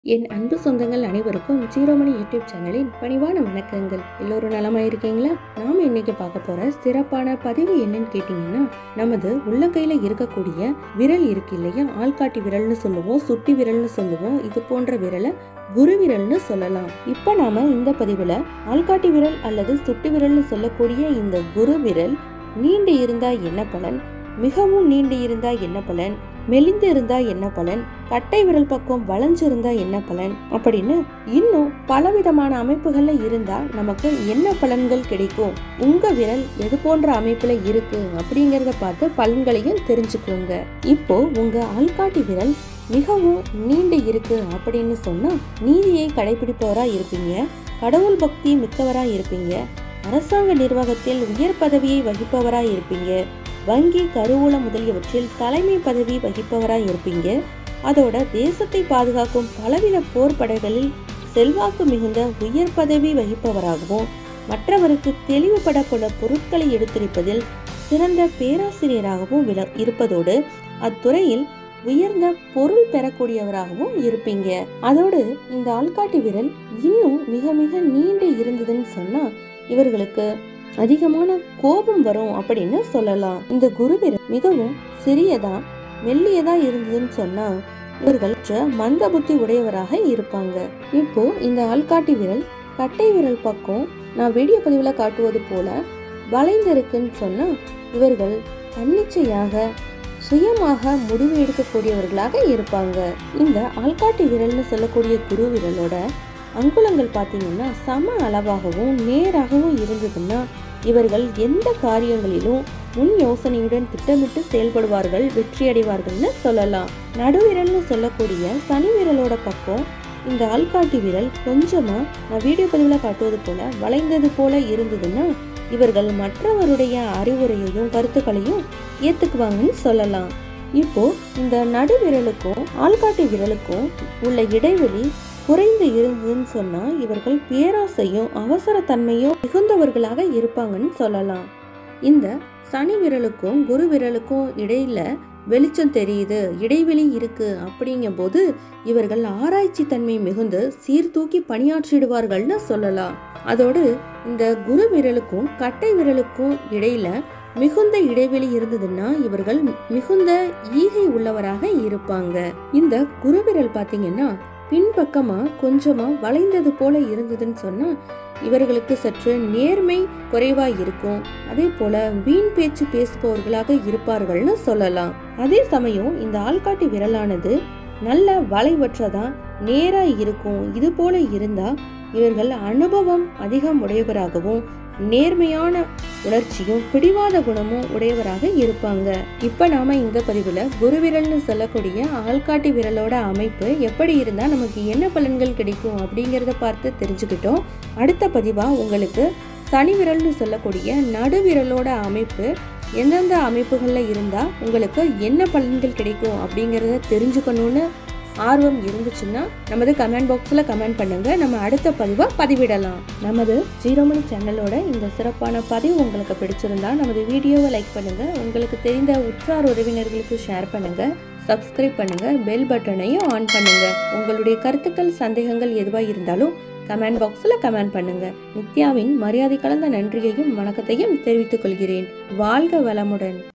என் அன்பு சொந்தங்கள் அனைவருக்கும் ஜீரோமணி யூடியூப் சேனலின் பணிவான வணக்கங்கள் எல்லோரும் நலமா இருக்கீங்களா நாம இன்னைக்கு பார்க்க போற சிறப்பான பதிவு என்னன்னு கேட்டீங்கன்னா நமது உள்ளங்கையில இருக்கக்கூடிய விரல் இருக்கு இல்லையா ஆள்காட்டி விரல்னு சொல்லுவோம் சுட்டி விரல்னு சொல்லுவோம் இது போன்ற விரலை குரு விரல்னு சொல்லலாம் இப்ப நாம இந்த பதிவுல ஆள்காட்டி விரல் அல்லது சுட்டி விரல்னு சொல்லக்கூடிய இந்த குரு விரல் நீண்டு இருந்தா என்ன பலன் மிகவும் நீண்டு இருந்தா என்ன பலன் மெலிந்து இருந்தா என்ன பலன் கட்டை விரல் பக்கம் வளைஞ்சிருந்தா என்ன பலன் அப்படின்னு இன்னும் பலவிதமான அமைப்புகள்ல இருந்தா நமக்கு என்ன பலன்கள் கிடைக்கும் உங்க விரல் எது போன்ற அமைப்புல இருக்கு அப்படிங்கறத பார்த்து பலன்களையும் தெரிஞ்சுக்கோங்க இப்போ உங்க ஆள்காட்டி விரல் மிகவும் நீண்டு இருக்கு அப்படின்னு சொன்னா நீதியை கடைபிடிப்பவரா இருப்பீங்க கடவுள் பக்தி மிக்கவரா இருப்பீங்க அரசாங்க நிர்வாகத்தில் உயர் பதவியை வகிப்பவரா இருப்பீங்க வங்கி கருவூலம் முதலியவற்றில் தலைமை பதவி வகிப்பவராய் இருப்பீங்க அதோட தேசத்தை பாதுகாக்கும் பலவித போர் படைகளில் செல்வாக்கு மிகுந்த உயர் பதவி வகிப்பவராகவும் மற்றவருக்கு தெளிவுபடப்பட பொருட்களை எடுத்துரைப்பதில் சிறந்த பேராசிரியராகவும் விள இருப்பதோடு அத்துறையில் உயர்ந்த பொருள் பெறக்கூடியவராகவும் இருப்பீங்க அதோடு இந்த ஆள்காட்டி விரல் இன்னும் மிக மிக நீண்டு இருந்ததுன்னு சொன்னா இவர்களுக்கு அதிகமான கோபம் வரும் அப்படின்னு சொல்லலாம் இந்த குருவிரல் மிகவும் சிறியதா மெல்லியதா இருந்ததுன்னு சொன்னா இவர்கள் மந்த புத்தி உடையவராக இருப்பாங்க இப்போ இந்த ஆள்காட்டி விரல் கட்டை விரல் பக்கம் நான் வீடியோ பதிவில் காட்டுவது போல வளைந்திருக்குன்னு சொன்னா இவர்கள் தன்னிச்சையாக சுயமாக முடிவு எடுக்கக்கூடியவர்களாக இருப்பாங்க இந்த ஆள்காட்டி விரல்னு சொல்லக்கூடிய குரு விரலோட அங்குலங்கள் பார்த்தீங்கன்னா சம அளவாகவும் நேராகவும் இருந்ததுன்னா இவர்கள் எந்த காரியங்களிலும் முன் யோசனையுடன் திட்டமிட்டு செயல்படுவார்கள் வெற்றியடைவார்கள்னு சொல்லலாம் நடுவிரல்னு சொல்லக்கூடிய சனி விரலோட பக்கம் இந்த ஆள்காட்டி விரல் கொஞ்சமா நான் வீடியோ பதிவில் காட்டுவது போல வளைந்தது போல இருந்ததுன்னா இவர்கள் மற்றவருடைய அறிவுரையையும் கருத்துக்களையும் ஏத்துக்குவாங்கன்னு சொல்லலாம் இப்போ இந்த நடுவிரலுக்கும் ஆள்காட்டி விரலுக்கும் உள்ள இடைவெளி குறைந்து இருந்ததுன்னு சொன்னா இவர்கள் பேராசையும் அவசரத்தன்மையும் மிகுந்தவர்களாக இருப்பாங்கன்னு சொல்லலாம் இந்த சனி விரலுக்கும் குரு விரலுக்கும் இடையில வெளிச்சம் தெரியுது இடைவெளி இருக்கு அப்படிங்கும் போது இவர்கள் ஆராய்ச்சி தன்மை மிகுந்து சீர்தூக்கி பணியாற்றிடுவார்கள்னு சொல்லலாம் அதோடு இந்த குரு விரலுக்கும் கட்டை விரலுக்கும் இடையில மிகுந்த இடைவெளி இருந்ததுன்னா இவர்கள் மிகுந்த ஈகை உள்ளவராக இருப்பாங்க இந்த குருவிரல் பாத்தீங்கன்னா பின்பக்கமா கொஞ்சமா வளைந்தது போல இருந்ததுன்னு சொன்னா இவர்களுக்கு சற்று நேர்மை குறைவா இருக்கும் அதே போல வீண் பேச்சு பேசுபவர்களாக இருப்பார்கள்னு சொல்லலாம் அதே சமயம் இந்த ஆள்காட்டி விரலானது நல்ல வளைவற்றதா நேரா இருக்கும் இது போல இருந்தா இவர்கள் அனுபவம் அதிகம் உடையவராகவும் நேர்மையான உணர்ச்சியும் பிடிவாத குணமும் உடையவராக இருப்பாங்க இப்ப நாம இந்த பதிவுல குருவிரல்னு சொல்லக்கூடிய ஆள்காட்டி விரலோட அமைப்பு எப்படி இருந்தா நமக்கு என்ன பலன்கள் கிடைக்கும் அப்படிங்கறத பார்த்து தெரிஞ்சுக்கிட்டோம் அடுத்த பதிவா உங்களுக்கு சனி விரல்னு சொல்லக்கூடிய நடுவிரலோட அமைப்பு எந்தெந்த அமைப்புகள்ல இருந்தா உங்களுக்கு என்ன பலன்கள் கிடைக்கும் அப்படிங்கறத தெரிஞ்சுக்கணும்னு ஆர்வம் இருந்துச்சுன்னா நமது கமெண்ட் பாக்ஸில் கமெண்ட் பண்ணுங்க நம்ம அடுத்த பதிவாக பதிவிடலாம் நமது ஜீரோ மணி சேனலோட இந்த சிறப்பான பதிவு உங்களுக்கு பிடிச்சிருந்தா நமது வீடியோவை லைக் பண்ணுங்க உங்களுக்கு தெரிந்த உற்றார் உறவினர்களுக்கு ஷேர் பண்ணுங்க சப்ஸ்கிரைப் பண்ணுங்க பெல் பட்டனையும் ஆன் பண்ணுங்க உங்களுடைய கருத்துக்கள் சந்தேகங்கள் எதுவாக இருந்தாலும் கமெண்ட் பாக்ஸில் கமெண்ட் பண்ணுங்க நித்யாவின் மரியாதை கலந்த நன்றியையும் வணக்கத்தையும் தெரிவித்துக் கொள்கிறேன் வாழ்க வளமுடன்